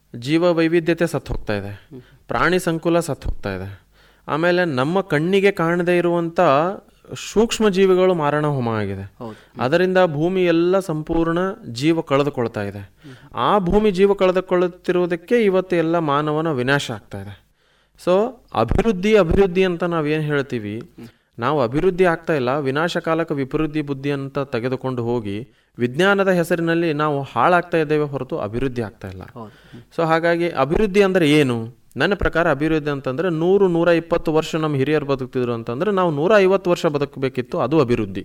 ಜೀವ ವೈವಿಧ್ಯತೆ ಸತ್ತು ಹೋಗ್ತಾ ಇದೆ ಪ್ರಾಣಿ ಸಂಕುಲ ಸತ್ತು ಹೋಗ್ತಾ ಇದೆ ಆಮೇಲೆ ನಮ್ಮ ಕಣ್ಣಿಗೆ ಕಾಣದೇ ಇರುವಂಥ ಸೂಕ್ಷ್ಮ ಜೀವಿಗಳು ಮಾರಣ ಹೋಮ ಆಗಿದೆ ಅದರಿಂದ ಭೂಮಿ ಎಲ್ಲ ಸಂಪೂರ್ಣ ಜೀವ ಕಳೆದುಕೊಳ್ತಾ ಇದೆ ಆ ಭೂಮಿ ಜೀವ ಕಳೆದುಕೊಳ್ಳುತ್ತಿರುವುದಕ್ಕೆ ಇವತ್ತು ಎಲ್ಲ ಮಾನವನ ವಿನಾಶ ಆಗ್ತಾ ಇದೆ ಸೊ ಅಭಿವೃದ್ಧಿ ಅಭಿವೃದ್ಧಿ ಅಂತ ನಾವೇನು ಹೇಳ್ತೀವಿ ನಾವು ಅಭಿವೃದ್ಧಿ ಆಗ್ತಾ ಇಲ್ಲ ವಿನಾಶಕಾಲಕ ವಿಪರೀತಿ ಬುದ್ಧಿ ಅಂತ ತೆಗೆದುಕೊಂಡು ಹೋಗಿ ವಿಜ್ಞಾನದ ಹೆಸರಿನಲ್ಲಿ ನಾವು ಹಾಳಾಗ್ತಾ ಇದ್ದೇವೆ ಹೊರತು ಅಭಿವೃದ್ಧಿ ಆಗ್ತಾ ಇಲ್ಲ ಸೊ ಹಾಗಾಗಿ ಅಭಿವೃದ್ಧಿ ಅಂದ್ರೆ ಏನು ನನ್ನ ಪ್ರಕಾರ ಅಭಿವೃದ್ಧಿ ಅಂತಂದ್ರೆ ನೂರು ನೂರ ಇಪ್ಪತ್ತು ವರ್ಷ ನಮ್ಮ ಹಿರಿಯರು ಬದುಕ್ತಿದ್ರು ಅಂತಂದ್ರೆ ನಾವು ನೂರ ಐವತ್ತು ವರ್ಷ ಬದುಕಬೇಕಿತ್ತು ಅದು ಅಭಿವೃದ್ಧಿ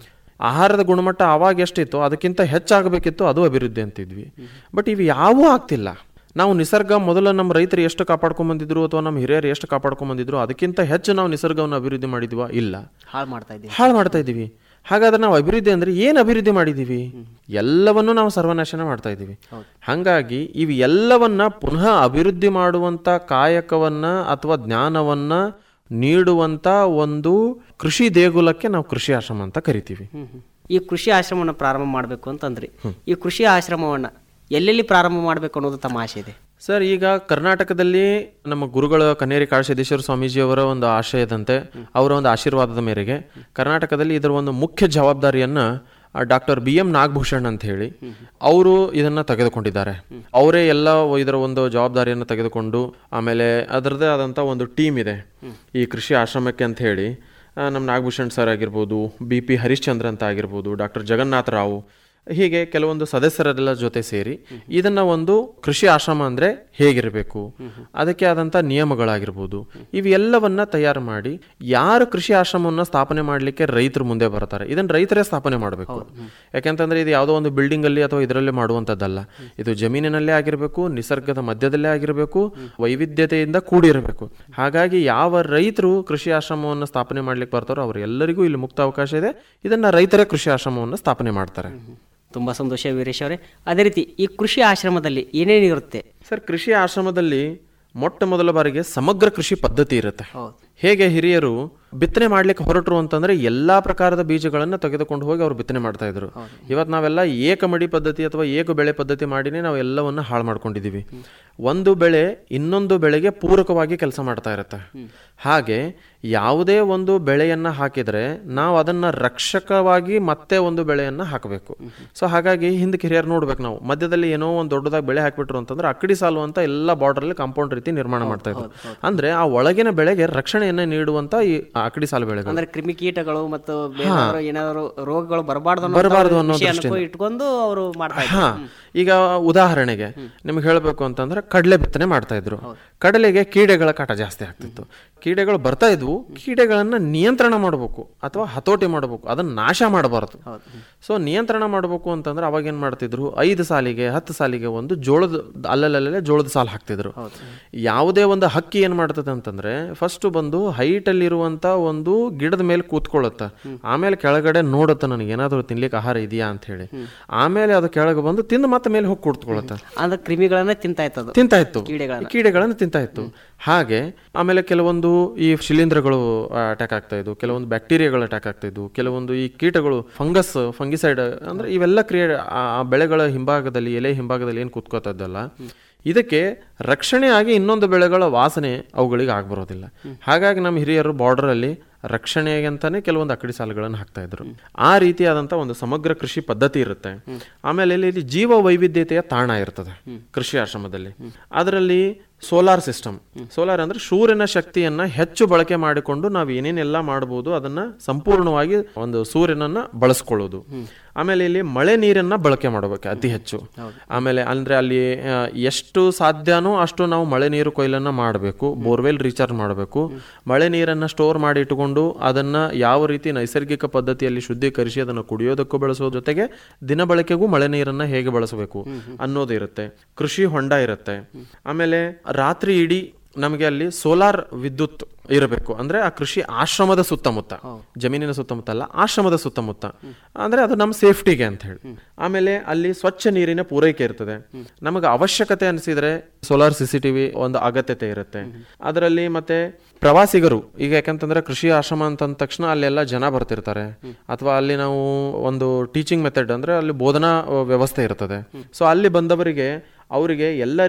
ಆಹಾರದ ಗುಣಮಟ್ಟ ಆವಾಗ ಎಷ್ಟಿತ್ತು ಅದಕ್ಕಿಂತ ಹೆಚ್ಚಾಗಬೇಕಿತ್ತು ಅದು ಅಭಿವೃದ್ಧಿ ಅಂತಿದ್ವಿ ಬಟ್ ಇವು ಯಾವೂ ಆಗ್ತಿಲ್ಲ ನಾವು ನಿಸರ್ಗ ಮೊದಲ ನಮ್ಮ ರೈತರು ಎಷ್ಟು ಕಾಪಾಡ್ಕೊಂಡ್ ಬಂದಿದ್ರು ಅಥವಾ ನಮ್ಮ ಹಿರಿಯರು ಎಷ್ಟು ಕಾಪಾಡ್ಕೊಂಡ್ ಬಂದಿದ್ರು ಅದಕ್ಕಿಂತ ಹೆಚ್ಚು ನಾವು ನಿಸರ್ಗವನ್ನು ಅಭಿವೃದ್ಧಿ ಮಾಡಿದ್ವಾ ಇಲ್ಲ ಹಾಳು ಮಾಡ್ತಾ ಇದ್ದೀವಿ ಹಾಳು ಮಾಡ್ತಾ ಇದ್ದೀವಿ ಹಾಗಾದ್ರೆ ನಾವು ಅಭಿವೃದ್ಧಿ ಅಂದ್ರೆ ಏನು ಅಭಿವೃದ್ಧಿ ಮಾಡಿದ್ದೀವಿ ಎಲ್ಲವನ್ನೂ ನಾವು ಸರ್ವನಾಶನ ಮಾಡ್ತಾ ಇದ್ದೀವಿ ಹಾಗಾಗಿ ಇವು ಎಲ್ಲವನ್ನ ಪುನಃ ಅಭಿವೃದ್ಧಿ ಮಾಡುವಂತ ಕಾಯಕವನ್ನ ಅಥವಾ ಜ್ಞಾನವನ್ನ ನೀಡುವಂತ ಒಂದು ಕೃಷಿ ದೇಗುಲಕ್ಕೆ ನಾವು ಕೃಷಿ ಆಶ್ರಮ ಅಂತ ಕರಿತೀವಿ ಹ್ಮ್, ಹ್ಮ್. ಈ ಕೃಷಿ ಆಶ್ರಮವನ್ನು ಪ್ರಾರಂಭ ಮಾಡಬೇಕು ಅಂತಂದ್ರಿ ಈ ಕೃಷಿ ಆಶ್ರಮವನ್ನ ಎಲ್ಲೆಲ್ಲಿ ಪ್ರಾರಂಭ ಮಾಡಬೇಕು ಅನ್ನೋದು ತಮ್ಮ ಆಸೆ ಇದೆ ಸರ್ ಈಗ ಕರ್ನಾಟಕದಲ್ಲಿ ನಮ್ಮ ಗುರುಗಳ ಕನ್ನೇರಿ ಕಾಳಸಿದ್ದೇಶ್ವರ ಸ್ವಾಮೀಜಿಯವರ ಒಂದು ಆಶಯದಂತೆ ಅವರ ಒಂದು ಆಶೀರ್ವಾದದ ಮೇರೆಗೆ ಕರ್ನಾಟಕದಲ್ಲಿ ಇದರ ಒಂದು ಮುಖ್ಯ ಜವಾಬ್ದಾರಿಯನ್ನ ಡಾಕ್ಟರ್ ಬಿ ಎಂ ನಾಗಭೂಷಣ್ ಅಂತ ಹೇಳಿ ಅವರು ಇದನ್ನ ತೆಗೆದುಕೊಂಡಿದ್ದಾರೆ ಅವರೇ ಎಲ್ಲ ಇದರ ಒಂದು ಜವಾಬ್ದಾರಿಯನ್ನು ತೆಗೆದುಕೊಂಡು ಆಮೇಲೆ ಅದರದೇ ಆದಂಥ ಒಂದು ಟೀಮ್ ಇದೆ ಈ ಕೃಷಿ ಆಶ್ರಮಕ್ಕೆ ಅಂತ ಹೇಳಿ ಆ, ನಮ್ಮ ನಾಗಭೂಷಣ್ ಸರ್ ಆಗಿರ್ಬೋದು ಬಿ ಪಿ ಹರಿಶ್ಚಂದ್ರ ಅಂತ ಆಗಿರ್ಬೋದು ಡಾಕ್ಟರ್ ಜಗನ್ನಾಥ ರಾವ್ ಹೀಗೆ ಕೆಲವೊಂದು ಸದಸ್ಯರೆಲ್ಲ ಜೊತೆ ಸೇರಿ ಇದನ್ನ ಒಂದು ಕೃಷಿ ಆಶ್ರಮ ಅಂದ್ರೆ ಹೇಗಿರಬೇಕು ಅದಕ್ಕೆ ಆದಂತ ನಿಯಮಗಳಾಗಿರ್ಬೋದು ಇವೆಲ್ಲವನ್ನ ತಯಾರು ಮಾಡಿ ಯಾರು ಕೃಷಿ ಆಶ್ರಮವನ್ನ ಸ್ಥಾಪನೆ ಮಾಡಲಿಕ್ಕೆ ರೈತರು ಮುಂದೆ ಬರ್ತಾರೆ ಇದನ್ನ ರೈತರೇ ಸ್ಥಾಪನೆ ಮಾಡಬೇಕು ಯಾಕೆಂತಂದ್ರೆ ಇದು ಯಾವುದೋ ಒಂದು ಬಿಲ್ಡಿಂಗ್ ಅಲ್ಲಿ ಅಥವಾ ಇದರಲ್ಲಿ ಮಾಡುವಂತದ್ದಲ್ಲ ಇದು ಜಮೀನಿನಲ್ಲೇ ಆಗಿರಬೇಕು ನಿಸರ್ಗದ ಮಧ್ಯದಲ್ಲೇ ಆಗಿರಬೇಕು ವೈವಿಧ್ಯತೆಯಿಂದ ಕೂಡಿರಬೇಕು ಹಾಗಾಗಿ ಯಾವ ರೈತರು ಕೃಷಿ ಆಶ್ರಮವನ್ನು ಸ್ಥಾಪನೆ ಮಾಡ್ಲಿಕ್ಕೆ ಬರ್ತಾರೋ ಅವರೆಲ್ಲರಿಗೂ ಇಲ್ಲಿ ಮುಕ್ತ ಅವಕಾಶ ಇದೆ ಇದನ್ನ ರೈತರೇ ಕೃಷಿ ಆಶ್ರಮವನ್ನು ಸ್ಥಾಪನೆ ಮಾಡ್ತಾರೆ ತುಂಬಾ ಸಂತೋಷ ವೀರೇಶ್ ಅವರೇ ಅದೇ ರೀತಿ ಈ ಕೃಷಿ ಆಶ್ರಮದಲ್ಲಿ ಏನೇನು ಇರುತ್ತೆ ಸರ್ ಕೃಷಿ ಆಶ್ರಮದಲ್ಲಿ ಮೊಟ್ಟ ಮೊದಲ ಬಾರಿಗೆ ಸಮಗ್ರ ಕೃಷಿ ಪದ್ಧತಿ ಇರುತ್ತೆ ಹೌದು. ಹೇಗೆ ಹಿರಿಯರು ಬಿತ್ತನೆ ಮಾಡ್ಲಿಕ್ಕೆ ಹೊರಟರು ಅಂತಂದ್ರೆ ಎಲ್ಲಾ ಪ್ರಕಾರದ ಬೀಜಗಳನ್ನ ತೆಗೆದುಕೊಂಡು ಹೋಗಿ ಅವರು ಬಿತ್ತನೆ ಮಾಡ್ತಾ ಇದ್ರು ಇವತ್ತು ನಾವೆಲ್ಲ ಏಕಮಡಿ ಪದ್ಧತಿ ಅಥವಾ ಏಕ ಬೆಳೆ ಪದ್ಧತಿ ಮಾಡಿನೇ ನಾವು ಎಲ್ಲವನ್ನ ಹಾಳು ಮಾಡ್ಕೊಂಡಿದೀವಿ ಒಂದು ಬೆಳೆ ಇನ್ನೊಂದು ಬೆಳೆಗೆ ಪೂರಕವಾಗಿ ಕೆಲಸ ಮಾಡ್ತಾ ಇರುತ್ತೆ ಹಾಗೆ ಯಾವುದೇ ಒಂದು ಬೆಳೆಯನ್ನ ಹಾಕಿದ್ರೆ ನಾವು ಅದನ್ನ ರಕ್ಷಕವಾಗಿ ಮತ್ತೆ ಒಂದು ಬೆಳೆಯನ್ನ ಹಾಕಬೇಕು ಸೊ ಹಾಗಾಗಿ ಹಿಂದಕ್ಕೆ ಹಿರಿಯರು ನೋಡ್ಬೇಕು ನಾವು ಮಧ್ಯದಲ್ಲಿ ಏನೋ ಒಂದು ದೊಡ್ಡದಾಗಿ ಬೆಳೆ ಹಾಕ್ಬಿಟ್ರು ಅಂತಂದ್ರೆ ಅಕ್ಕಡಿ ಸಾಲು ಅಂತ ಎಲ್ಲ ಬಾರ್ಡರ್ ಅಲ್ಲಿ ಕಾಂಪೌಂಡ್ ರೀತಿ ನಿರ್ಮಾಣ ಮಾಡ್ತಾ ಇದ್ರು ಅಂದ್ರೆ ಆ ಒಳಗಿನ ಬೆಳೆಗೆ ರಕ್ಷಣೆಯನ್ನ ನೀಡುವಂತ ಈ ಅಕ್ಕಡಿ ಸಾಲು ಬೆಳೆಗಳು ಅಂದ್ರೆ ಕ್ರಿಮಿಕೀಟಗಳು ಮತ್ತು ಬೇರೆ ಏನಾದ್ರು ರೋಗಗಳು ಬರಬಾರ್ದು ಬರಬಾರ್ದು ಅನ್ನೋ ಇಟ್ಕೊಂಡು ಅವರು ಮಾಡ್ತಾ ಹಾ ಈಗ ಉದಾಹರಣೆಗೆ ನಿಮ್ಗೆ ಹೇಳಬೇಕು ಅಂತಂದ್ರೆ ಕಡಲೆ ಬಿತ್ತನೆ ಮಾಡ್ತಾ ಇದ್ರು ಕಡಲೆಗೆ ಕೀಡೆಗಳ ಕಾಟ ಜಾಸ್ತಿ ಆಗ್ತಿತ್ತು ಕೀಡೆಗಳು ಬರ್ತಾ ಇದ್ವು ಕೀಡೆಗಳನ್ನ ನಿಯಂತ್ರಣ ಮಾಡಬೇಕು ಅಥವಾ ಹತೋಟಿ ಮಾಡಬೇಕು ಅದನ್ನ ನಾಶ ಮಾಡಬಾರದು ಸೊ ನಿಯಂತ್ರಣ ಮಾಡಬೇಕು ಅಂತಂದ್ರೆ ಅವಾಗ ಏನ್ ಮಾಡ್ತಿದ್ರು ಐದು ಸಾಲಿಗೆ ಹತ್ತು ಸಾಲಿಗೆ ಒಂದು ಜೋಳದ ಅಲ್ಲಲ್ಲೇ ಜೋಳದ ಸಾಲು ಹಾಕ್ತಿದ್ರು ಯಾವುದೇ ಒಂದು ಹಕ್ಕಿ ಏನ್ ಮಾಡ್ತದೆ ಅಂತಂದ್ರೆ ಫಸ್ಟ್ ಬಂದು ಹೈಟ್ ಅಲ್ಲಿ ಇರುವಂತ ಒಂದು ಗಿಡದ ಮೇಲೆ ಕೂತ್ಕೊಳ್ಳುತ್ತೆ ಆಮೇಲೆ ಕೆಳಗಡೆ ನೋಡುತ್ತೆ ನನಗೆ ಏನಾದರೂ ತಿನ್ಲಿಕ್ಕೆ ಆಹಾರ ಇದೆಯಾ ಅಂತ ಹೇಳಿ ಆಮೇಲೆ ಅದು ಕೆಳಗೆ ಬಂದು ತಿಂದು ಮತ್ತೆ ಮೇಲೆ ಹೋಗಿ ಕೂತ್ಕೊಳ್ಳುತ್ತೆ ಅಂದ್ರೆ ಕ್ರಿಮಿಗಳನ್ನ ತಿಂತಾ ಇತ್ತದು ತಿಂತಾ ಇತ್ತು ಕೀಡೆಗಳನ್ನ. ಕೀಡೆಗಳನ್ನು ತಿಂತಾ ಇತ್ತು ಹಾಗೆ ಆಮೇಲೆ ಕೆಲವೊಂದು ಈ ಶಿಲೀಂಧ್ರಗಳು ಅಟ್ಯಾಕ್ ಆಗ್ತಾ ಇದ್ವು ಕೆಲವೊಂದು ಬ್ಯಾಕ್ಟೀರಿಯಾಗಳು ಅಟ್ಯಾಕ್ ಆಗ್ತಾ ಇದ್ವು ಕೆಲವೊಂದು ಈ ಕೀಟಗಳು ಫಂಗಸ್ ಫಂಗಿಸೈಡ್ ಅಂದ್ರೆ ಇವೆಲ್ಲ ಕ್ರಿಯೆ ಆ ಆ ಬೆಳೆಗಳ ಹಿಂಭಾಗದಲ್ಲಿ ಎಲೆ ಹಿಂಭಾಗದಲ್ಲಿ ಏನು ಕೂತ್ಕೋತಾ ಇದ್ದಲ್ಲ ಇದಕ್ಕೆ ರಕ್ಷಣೆ ಆಗಿ ಇನ್ನೊಂದು ಬೆಳೆಗಳ ವಾಸನೆ ಅವುಗಳಿಗೆ ಆಗ್ಬರೋದಿಲ್ಲ ಹಾಗಾಗಿ ನಮ್ಮ ಹಿರಿಯರು ಬಾರ್ಡರ್ ಅಲ್ಲಿ ರಕ್ಷಣೆಗೆ ಅಂತಾನೆ ಕೆಲವೊಂದು ಅಕ್ಕಡಿ ಸಾಲುಗಳನ್ನು ಹಾಕ್ತಾ ಇದ್ರು ಆ ರೀತಿಯಾದಂತ ಒಂದು ಸಮಗ್ರ ಕೃಷಿ ಪದ್ಧತಿ ಇರುತ್ತೆ ಆಮೇಲೆ ಇಲ್ಲಿ ಇಲ್ಲಿ ಜೀವ ವೈವಿಧ್ಯತೆಯ ತಾಣ ಇರ್ತದೆ ಕೃಷಿ ಆಶ್ರಮದಲ್ಲಿ ಅದರಲ್ಲಿ ಸೋಲಾರ್ ಸಿಸ್ಟಮ್ ಸೋಲಾರ್ ಅಂದ್ರೆ ಸೂರ್ಯನ ಶಕ್ತಿಯನ್ನ ಹೆಚ್ಚು ಬಳಕೆ ಮಾಡಿಕೊಂಡು ನಾವು ಏನೇನೆಲ್ಲ ಮಾಡಬಹುದು ಅದನ್ನ ಸಂಪೂರ್ಣವಾಗಿ ಒಂದು ಸೂರ್ಯನನ್ನ ಬಳಸ್ಕೊಳ್ಳೋದು ಆಮೇಲೆ ಇಲ್ಲಿ ಮಳೆ ನೀರನ್ನ ಬಳಕೆ ಮಾಡಬೇಕು ಅತಿ ಹೆಚ್ಚು ಆಮೇಲೆ ಅಂದ್ರೆ ಅಲ್ಲಿ ಆ, ಎಷ್ಟು ಸಾಧ್ಯನೋ ಅಷ್ಟು ನಾವು ಮಳೆ ನೀರು ಕೊಯ್ಲನ್ನ ಮಾಡಬೇಕು ಬೋರ್ವೆಲ್ ರೀಚಾರ್ಜ್ ಮಾಡಬೇಕು ಮಳೆ ನೀರನ್ನ ಸ್ಟೋರ್ ಮಾಡಿ ಇಟ್ಟುಕೊಂಡು ಅದನ್ನ ಯಾವ ರೀತಿ ನೈಸರ್ಗಿಕ ಪದ್ಧತಿಯಲ್ಲಿ ಶುದ್ಧೀಕರಿಸಿ ಅದನ್ನು ಕುಡಿಯೋದಕ್ಕೂ ಬಳಸೋ ಜೊತೆಗೆ ದಿನ ಬಳಕೆಗೂ ಮಳೆ ನೀರನ್ನ ಹೇಗೆ ಬಳಸಬೇಕು ಅನ್ನೋದು ಇರುತ್ತೆ ಕೃಷಿ ಹೊಂಡ ಇರುತ್ತೆ ಆಮೇಲೆ ರಾತ್ರಿ ಇಡೀ ನಮಗೆ ಅಲ್ಲಿ ಸೋಲಾರ್ ವಿದ್ಯುತ್ ಇರಬೇಕು ಅಂದ್ರೆ ಆ ಕೃಷಿ ಆಶ್ರಮದ ಸುತ್ತಮುತ್ತ ಜಮೀನಿನ ಸುತ್ತಮುತ್ತ ಅಲ್ಲ ಆಶ್ರಮದ ಸುತ್ತಮುತ್ತ ಅಂದ್ರೆ ಅದು ನಮ್ಮ ಸೇಫ್ಟಿಗೆ ಅಂತ ಹೇಳಿ ಆಮೇಲೆ ಅಲ್ಲಿ ಸ್ವಚ್ಛ ನೀರಿನ ಪೂರೈಕೆ ಇರ್ತದೆ ನಮಗೆ ಅವಶ್ಯಕತೆ ಅನಿಸಿದ್ರೆ ಸೋಲಾರ್ ಸಿ ಸಿ ಟಿವಿ ಒಂದು ಅಗತ್ಯತೆ ಇರುತ್ತೆ ಅದರಲ್ಲಿ ಮತ್ತೆ ಪ್ರವಾಸಿಗರು ಈಗ ಯಾಕಂತಂದ್ರೆ ಕೃಷಿ ಆಶ್ರಮ ಅಂತಂದ ತಕ್ಷಣ ಅಲ್ಲೆಲ್ಲ ಜನ ಬರ್ತಿರ್ತಾರೆ ಅಥವಾ ಅಲ್ಲಿ ನಾವು ಒಂದು ಟೀಚಿಂಗ್ ಮೆಥಡ್ ಅಂದ್ರೆ ಅಲ್ಲಿ ಬೋಧನಾ ವ್ಯವಸ್ಥೆ ಇರ್ತದೆ ಸೊ ಅಲ್ಲಿ ಬಂದವರಿಗೆ ಅವರಿಗೆ ಎಲ್ಲ